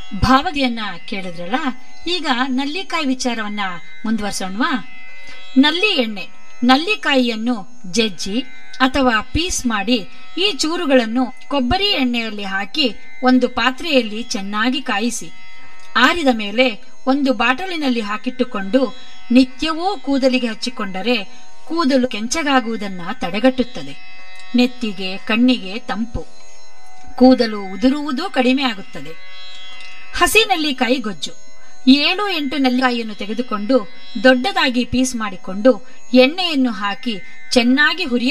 ಭಾವಗೆಯನ್ನ ಕೇಳಿದ್ರಲ್ಲ ಈಗ ನಲ್ಲಿಕಾಯಿ ವಿಚಾರವನ್ನ ಮುಂದುವರ್ಸೋಣವಾ ನಲ್ಲಿ ಎಣ್ಣೆ ನಲ್ಲಿಕಾಯಿಯನ್ನು ಜಜ್ಜಿ ಅಥವಾ ಪೀಸ್ ಮಾಡಿ ಈ ಚೂರುಗಳನ್ನು ಕೊಬ್ಬರಿ ಎಣ್ಣೆಯಲ್ಲಿ ಹಾಕಿ ಒಂದು ಪಾತ್ರೆಯಲ್ಲಿ ಚೆನ್ನಾಗಿ ಕಾಯಿಸಿ ಆರಿದ ಮೇಲೆ ಒಂದು ಬಾಟಲಿನಲ್ಲಿ ಹಾಕಿಟ್ಟುಕೊಂಡು ನಿತ್ಯವೂ ಕೂದಲಿಗೆ ಹಚ್ಚಿಕೊಂಡರೆ ಕೂದಲು ಕೆಂಚಗಾಗುವುದನ್ನ ತಡೆಗಟ್ಟುತ್ತದೆ ನೆತ್ತಿಗೆ ಕಣ್ಣಿಗೆ ತಂಪು ಕೂದಲು ಉದುರುವುದೂ ಕಡಿಮೆ ಆಗುತ್ತದೆ ಹಸಿ ನೆಲ್ಲಿಕಾಯಿ ಗೊಜ್ಜು ಏಳು ಎಂಟು ನೆಲ್ಲಿಕಾಯಿಯನ್ನು ತೆಗೆದುಕೊಂಡು ದೊಡ್ಡದಾಗಿ ಪೀಸ್ ಮಾಡಿಕೊಂಡು ಎಣ್ಣೆಯನ್ನು ಹಾಕಿ ಚೆನ್ನಾಗಿ ಹುರಿಯ